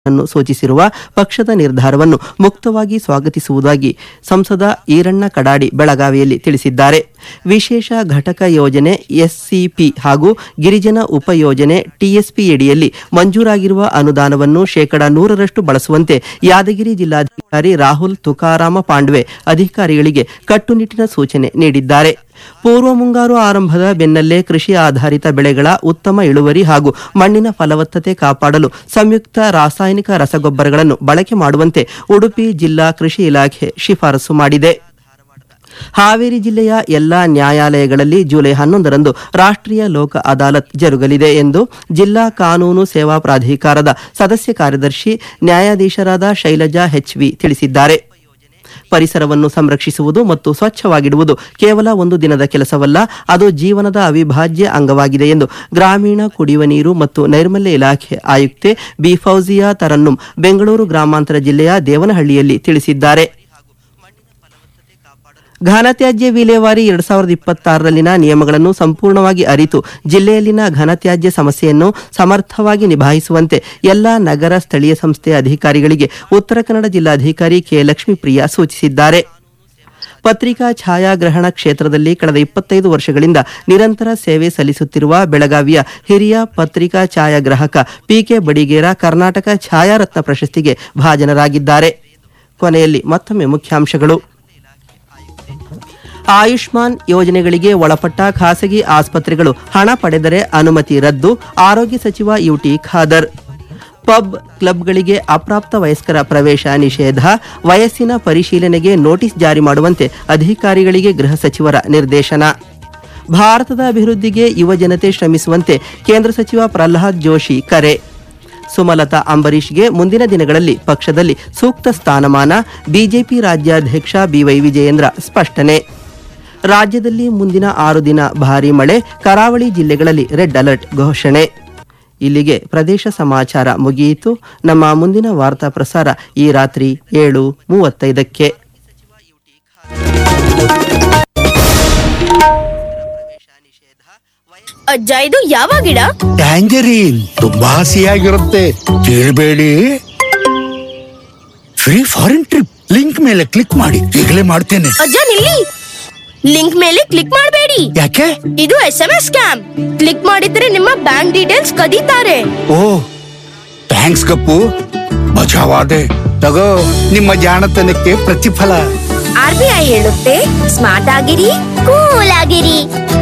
ಅನ್ನು ಸೂಚಿಸಿರುವ ಪಕ್ಷದ ನಿರ್ಧಾರವನ್ನು ಮುಕ್ತವಾಗಿ ಸ್ವಾಗತಿಸುವುದಾಗಿ ಸಂಸದ ಈರಣ್ಣ ಕಡಾಡಿ ಬೆಳಗಾವಿಯಲ್ಲಿ ತಿಳಿಸಿದ್ದಾರೆ ವಿಶೇಷ ಘಟಕ ಯೋಜನೆ ಎಸ್ಸಿಪಿ ಹಾಗೂ ಗಿರಿಜನ ಉಪಯೋಜನೆ ಟಿಎಸ್ಪಿಯಡಿಯಲ್ಲಿ ಮಂಜೂರಾಗಿರುವ ಅನುದಾನವನ್ನು ಶೇಕಡಾ ನೂರರಷ್ಟು ಬಳಸುವಂತೆ ಯಾದಗಿರಿ ಜಿಲ್ಲಾಧಿಕಾರಿ ರಾಹುಲ್ ತುಕಾರಾಮ ಪಾಂಡ್ವೆ ಅಧಿಕಾರಿಗಳಿಗೆ ಕಟ್ಟುನಿಟ್ಟಿನ ಸೂಚನೆ ನೀಡಿದ್ದಾರೆ ಪೂರ್ವ ಮುಂಗಾರು ಆರಂಭದ ಬೆನ್ನಲ್ಲೇ ಕೃಷಿ ಆಧಾರಿತ ಬೆಳೆಗಳ ಉತ್ತಮ ಇಳುವರಿ ಹಾಗೂ ಮಣ್ಣಿನ ಫಲವತ್ತತೆ ಕಾಪಾಡಲು ಸಂಯುಕ್ತ ರಾಸಾಯನಿಕ ರಸಗೊಬ್ಬರಗಳನ್ನು ಬಳಕೆ ಮಾಡುವಂತೆ ಉಡುಪಿ ಜಿಲ್ಲಾ ಕೃಷಿ ಇಲಾಖೆ ಶಿಫಾರಸು ಮಾಡಿದೆ ಹಾವೇರಿ ಜಿಲ್ಲೆಯ ಎಲ್ಲಾ ನ್ಯಾಯಾಲಯಗಳಲ್ಲಿ ಜುಲೈ ಹನ್ನೊಂದರಂದು ರಾಷ್ಟ್ರೀಯ ಲೋಕ ಅದಾಲತ್ ಜರುಗಲಿದೆ ಎಂದು ಜಿಲ್ಲಾ ಕಾನೂನು ಸೇವಾ ಪ್ರಾಧಿಕಾರದ ಸದಸ್ಯ ಕಾರ್ಯದರ್ಶಿ ನ್ಯಾಯಾಧೀಶರಾದ ಶೈಲಜಾ ಹೆಚ್ವಿ ತಿಳಿಸಿದ್ದಾರೆ ಪರಿಸರವನ್ನು ಸಂರಕ್ಷಿಸುವುದು ಮತ್ತು ಸ್ವಚ್ಛವಾಗಿಡುವುದು ಕೇವಲ ಒಂದು ದಿನದ ಕೆಲಸವಲ್ಲ ಅದು ಜೀವನದ ಅವಿಭಾಜ್ಯ ಅಂಗವಾಗಿದೆ ಎಂದು ಗ್ರಾಮೀಣ ಕುಡಿಯುವ ನೀರು ಮತ್ತು ನೈರ್ಮಲ್ಯ ಇಲಾಖೆ ಆಯುಕ್ತೆ ಬಿ ಫೌಜಿಯಾ ತರನ್ನುಂ ಬೆಂಗಳೂರು ಗ್ರಾಮಾಂತರ ಜಿಲ್ಲೆಯ ದೇವನಹಳ್ಳಿಯಲ್ಲಿ ತಿಳಿಸಿದ್ದಾರೆ ಘನತ್ಯಾಜ್ಯ ವಿಲೇವಾರಿ ಎರಡ್ ಸಾವಿರದ ಇಪ್ಪತ್ತಾರರಲ್ಲಿನ ನಿಯಮಗಳನ್ನು ಸಂಪೂರ್ಣವಾಗಿ ಅರಿತು ಜಿಲ್ಲೆಯಲ್ಲಿನ ಘನತ್ಯಾಜ್ಯ ಸಮಸ್ಯೆಯನ್ನು ಸಮರ್ಥವಾಗಿ ನಿಭಾಯಿಸುವಂತೆ ಎಲ್ಲಾ ನಗರ ಸ್ಥಳೀಯ ಸಂಸ್ಥೆ ಅಧಿಕಾರಿಗಳಿಗೆ ಉತ್ತರ ಕನ್ನಡ ಜಿಲ್ಲಾಧಿಕಾರಿ ಕೆ ಲಕ್ಷ್ಮೀಪ್ರಿಯ ಸೂಚಿಸಿದ್ದಾರೆ ಪತ್ರಿಕಾ ಛಾಯಾಗ್ರಹಣ ಕ್ಷೇತ್ರದಲ್ಲಿ ಕಳೆದ ಇಪ್ಪತ್ತೈದು ವರ್ಷಗಳಿಂದ ನಿರಂತರ ಸೇವೆ ಸಲ್ಲಿಸುತ್ತಿರುವ ಬೆಳಗಾವಿಯ ಹಿರಿಯ ಪತ್ರಿಕಾ ಛಾಯಾಗ್ರಾಹಕ ಪಿಕೆ ಬಡಿಗೇರ ಕರ್ನಾಟಕ ಛಾಯಾರತ್ನ ಪ್ರಶಸ್ತಿಗೆ ಭಾಜನರಾಗಿದ್ದಾರೆ ಕೊನೆಯಲ್ಲಿ ಮತ್ತೊಮ್ಮೆ ಮುಖ್ಯಾಂಶಗಳು ಆಯುಷ್ಮಾನ್ ಯೋಜನೆಗಳಿಗೆ ಒಳಪಟ್ಟ ಖಾಸಗಿ ಆಸ್ಪತ್ರೆಗಳು ಹಣ ಪಡೆದರೆ ಅನುಮತಿ ರದ್ದು ಆರೋಗ್ಯ ಸಚಿವ ಯುಟಿ ಖಾದರ್ ಪಬ್ ಕ್ಲಬ್ಗಳಿಗೆ ಅಪ್ರಾಪ್ತ ವಯಸ್ಕರ ಪ್ರವೇಶ ನಿಷೇಧ ವಯಸ್ಸಿನ ಪರಿಶೀಲನೆಗೆ ನೋಟಿಸ್ ಜಾರಿ ಮಾಡುವಂತೆ ಅಧಿಕಾರಿಗಳಿಗೆ ಗೃಹ ಸಚಿವರ ನಿರ್ದೇಶನ ಭಾರತದ ಅಭಿವೃದ್ಧಿಗೆ ಯುವ ಜನತೆ ಶ್ರಮಿಸುವಂತೆ ಕೇಂದ್ರ ಸಚಿವ ಪ್ರಹ್ಲಾದ್ ಜೋಶಿ ಕರೆ ಸುಮಲತಾ ಅಂಬರೀಷ್ಗೆ ಮುಂದಿನ ದಿನಗಳಲ್ಲಿ ಪಕ್ಷದಲ್ಲಿ ಸೂಕ್ತ ಸ್ಥಾನಮಾನ ಬಿಜೆಪಿ ರಾಜ್ಯಾಧ್ಯಕ್ಷ ಬಿವೈ ವಿಜಯೇಂದ್ರ ಸ್ಪಷ್ಟನೆ ರಾಜ್ಯದಲ್ಲಿ ಮುಂದಿನ ಆರು ದಿನ ಭಾರೀ ಮಳೆ ಕರಾವಳಿ ಜಿಲ್ಲೆಗಳಲ್ಲಿ ರೆಡ್ ಅಲರ್ಟ್ ಘೋಷಣೆ ಇಲ್ಲಿಗೆ ಪ್ರದೇಶ ಸಮಾಚಾರ ಮುಗಿಯಿತು ನಮ್ಮ ಮುಂದಿನ ವಾರ್ತಾ ಪ್ರಸಾರ ಈ ರಾತ್ರಿ ಏಳು ಮೂವತ್ತೈದಕ್ಕೆ ಅಜ್ಜ ಇದು ಯಾವ ಗಿಡ ಟ್ಯಾಂಜರೀನ್ ತುಂಬಾ ಹಸಿಯಾಗಿರುತ್ತೆ ಕೇಳಬೇಡಿ ಫ್ರೀ ಫಾರಿನ್ ಟ್ರಿಪ್ ಲಿಂಕ್ ಮೇಲೆ ಕ್ಲಿಕ್ ಮಾಡಿ ಈಗಲೇ ಮಾಡ್ತೇನೆ ಅಜ್ಜ ನಿಲ್ಲಿ ಲಿಂಕ್ ಮೇಲೆ ಕ್ಲಿಕ್ ಮಾಡಬೇಡಿ ಯಾಕೆ ಇದು S M S scam click ಮಾಡಿದ್ರೆ ನಿಮ್ಮ ಬ್ಯಾಂಕ್ ಡೀಟೇಲ್ಸ್ ಕದೀತಾರೆ ಓ ಥ್ಯಾಂಕ್ಸ್ ಗಪ್ಪು ಮಜಾವಾದೆ ತಗೋ ನಿಮ್ಮ ಜಾಣತನಕ್ಕೆ ಪ್ರತಿಫಲ ಆರ್ ಬಿ ಐ ಹೇಳುತ್ತೆ ಸ್ಮಾರ್ಟ್ ಆಗಿರಿ ಕೂಲ್ ಆಗಿರಿ